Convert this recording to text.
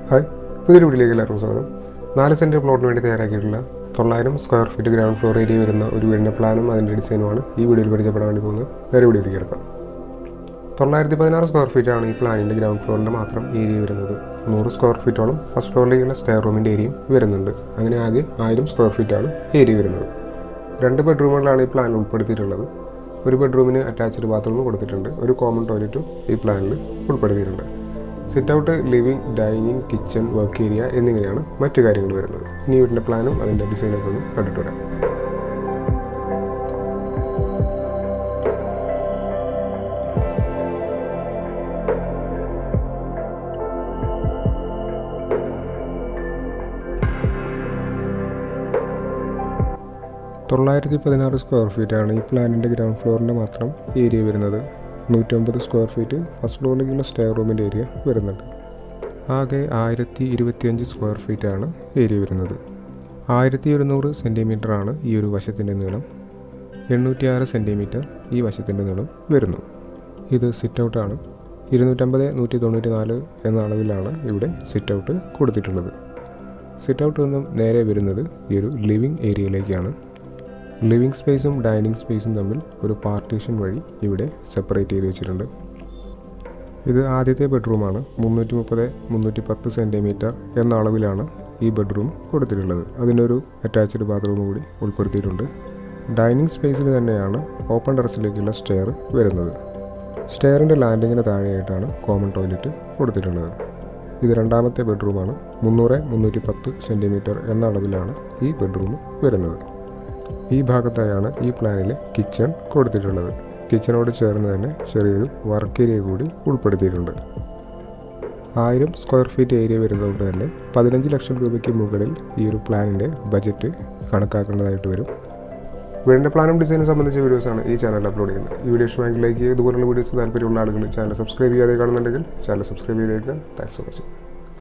hi പുതിയൊരു വീട്ടിലേക്ക് എല്ലാവർക്കും സ്വാഗതം നാല് സെൻറ്റ് പ്ലോട്ടിന് വേണ്ടി തയ്യാറാക്കിയിട്ടുള്ള തൊള്ളായിരം square feet ground floor area വരുന്ന ഒരു വീടിൻ്റെ പ്ലാനും അതിൻ്റെ ഡിസൈനുമാണ് ഈ വീഡിയോയിൽ പരിചയപ്പെടാൻ വേണ്ടി പോകുന്നത് നേരെ വീഡിയോയിലേക്ക് എടുക്കാം തൊള്ളായിരത്തി പതിനാറ് സ്ക്വയർ ഫീറ്റാണ് ഈ പ്ലാനിൻ്റെ ഗ്രൗണ്ട് ഫ്ലോറിൻ്റെ മാത്രം ഏരിയ വരുന്നത് നൂറ് സ്ക്വയർ ഫീറ്റോളം ഫസ്റ്റ് ഫ്ലോറിലേക്കുള്ള സ്റ്റെയർ റൂമിൻ്റെ ഏരിയയും വരുന്നുണ്ട് അങ്ങനെ ആകെ ആയിരം സ്ക്വയർ ഫീറ്റാണ് ഏരിയ വരുന്നത് രണ്ട് ബെഡ്റൂമുകളാണ് ഈ പ്ലാനിൽ ഉൾപ്പെടുത്തിയിട്ടുള്ളത് ഒരു ബെഡ്റൂമിന് അറ്റാച്ച്ഡ് ബാത്റൂം കൊടുത്തിട്ടുണ്ട് ഒരു കോമൺ ടോയ്ലറ്റും ഈ പ്ലാനിൽ ഉൾപ്പെടുത്തിയിട്ടുണ്ട് sit out living dining kitchen work area എന്നിങ്ങനെയാണ് മറ്റു കാര്യങ്ങൾ വരുന്നത് ഇനി വീടിൻ്റെ പ്ലാനും അതിൻ്റെ ഡിസൈനൊക്കെ ഒന്ന് കണ്ടിട്ട് വരാം തൊള്ളായിരത്തി പതിനാറ് സ്ക്വയർ ഫീറ്റാണ് ഈ പ്ലാനിൻ്റെ ഗ്രൗണ്ട് ഫ്ലോറിൻ്റെ മാത്രം ഏരിയ വരുന്നത് നൂറ്റമ്പത് സ്ക്വയർ ഫീറ്റ് ഫസ്റ്റ് ഫ്ലോറിലേക്കുള്ള സ്റ്റെയർ റൂമിൻ്റെ ഏരിയ വരുന്നുണ്ട് ആകെ ആയിരത്തി ഇരുപത്തിയഞ്ച് സ്ക്വയർ ഫീറ്റാണ് ഏരിയ വരുന്നത് ആയിരത്തി ഒരുന്നൂറ് സെൻറ്റിമീറ്ററാണ് ഈ ഒരു വശത്തിൻ്റെ നീളം എണ്ണൂറ്റിയാറ് സെൻറ്റിമീറ്റർ ഈ വശത്തിൻ്റെ നീളം വരുന്നു ഇത് സിറ്റ് ഔട്ടാണ് ഇരുന്നൂറ്റമ്പത് നൂറ്റി തൊണ്ണൂറ്റി നാല് എന്ന അളവിലാണ് ഇവിടെ സിറ്റ് ഔട്ട് കൊടുത്തിട്ടുള്ളത് സിറ്റ് ഔട്ട് നിന്നും നേരെ വരുന്നത് ഈ ഒരു ലിവിങ് ഏരിയയിലേക്കാണ് ലിവിങ് സ്പേസും ഡൈനിങ് സ്പേസും തമ്മിൽ ഒരു പാർട്ടീഷൻ വഴി ഇവിടെ സെപ്പറേറ്റ് ചെയ്ത് വെച്ചിട്ടുണ്ട് ഇത് ആദ്യത്തെ ബെഡ്റൂമാണ് മുന്നൂറ്റി മുപ്പത് മുന്നൂറ്റി പത്ത് സെൻറ്റിമീറ്റർ എന്ന അളവിലാണ് ഈ ബെഡ്റൂം കൊടുത്തിട്ടുള്ളത് അതിനൊരു അറ്റാച്ച്ഡ് ബാത്റൂം കൂടി ഉൾപ്പെടുത്തിയിട്ടുണ്ട് ഡൈനിങ് സ്പേസിൽ തന്നെയാണ് ഓപ്പൺ ടെറസിലേക്കുള്ള സ്റ്റെയർ വരുന്നത് സ്റ്റെയറിൻ്റെ ലാൻഡിങ്ങിന് താഴെയായിട്ടാണ് കോമൺ ടോയ്ലറ്റ് കൊടുത്തിട്ടുള്ളത് ഇത് രണ്ടാമത്തെ ബെഡ്റൂമാണ് മുന്നൂറ് മുന്നൂറ്റി പത്ത് സെൻറ്റിമീറ്റർ എന്ന അളവിലാണ് ഈ ബെഡ്റൂം വരുന്നത് ഈ ഭാഗത്തായാണ് ഈ പ്ലാനിൽ കിച്ചൺ കൊടുത്തിട്ടുള്ളത് കിച്ചണോട് ചേർന്ന് തന്നെ ചെറിയൊരു വർക്ക് ഏരിയ കൂടി ഉൾപ്പെടുത്തിയിട്ടുണ്ട് ആയിരം സ്ക്വയർ ഫീറ്റ് ഏരിയ വരുന്നതുകൊണ്ട് തന്നെ പതിനഞ്ച് ലക്ഷം രൂപയ്ക്ക് മുകളിൽ ഈ ഒരു പ്ലാനിൻ്റെ ബജറ്റ് കണക്കാക്കേണ്ടതായിട്ട് വരും വീടിൻ്റെ പ്ലാനും ഡിസൈനും സംബന്ധിച്ച വീഡിയോസാണ് ഈ ചാനൽ അപ്ലോഡ് ചെയ്യുന്നത് ഈ വീഡിയോ ഇഷ്ടമെങ്കിലേക്ക് ഇതുപോലുള്ള വീഡിയോസ് താല്പര്യമുള്ള ആളുകൾ ചാനൽ സബ്സ്ക്രൈബ് ചെയ്യാതെ കാണുന്നുണ്ടെങ്കിൽ ചാനൽ സബ്സ്ക്രൈബ് ചെയ്തേക്കുക താങ്ക്സ് ഫോർ വാച്ചിങ്